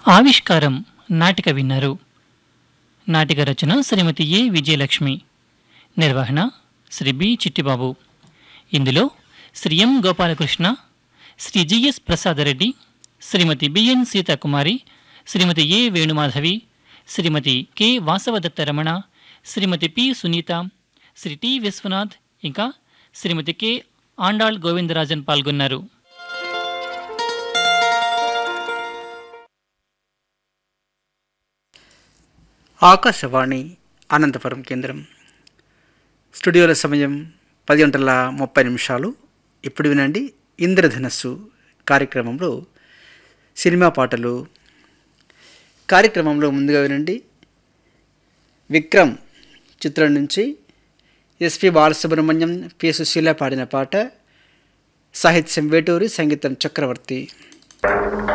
ఆవిష్కారం నాటిక విన్నారు నాటిక రచన శ్రీమతి ఏ విజయలక్ష్మి నిర్వహణ శ్రీ బి చిట్టిబాబు ఇందులో Shri M Gopalakrishna Shri GS Prasadareddy Shrimati BN Seethakumari Shrimati A Venumadhavi Shrimati K Vasavadatta Ramana Shrimati P Sunitha Shri T Vishwanath ఇంకా శ్రీమతి కె ఆండాళ్ గోవిందరాజన్ పాల్గొన్నారు ఆకాశవాణి అనంతపురం కేంద్రం స్టూడియోల సమయం పది గంటల ముప్పై నిమిషాలు ఇప్పుడు వినండి ఇంద్రధనస్సు కార్యక్రమంలో సినిమా పాటలు కార్యక్రమంలో ముందుగా వినండి విక్రమ్ చిత్రం నుంచి ఎస్పి బాలసుబ్రహ్మణ్యం పి సుశీల పాడిన పాట సాహిత్యం వేటూరి సంగీతం చక్రవర్తి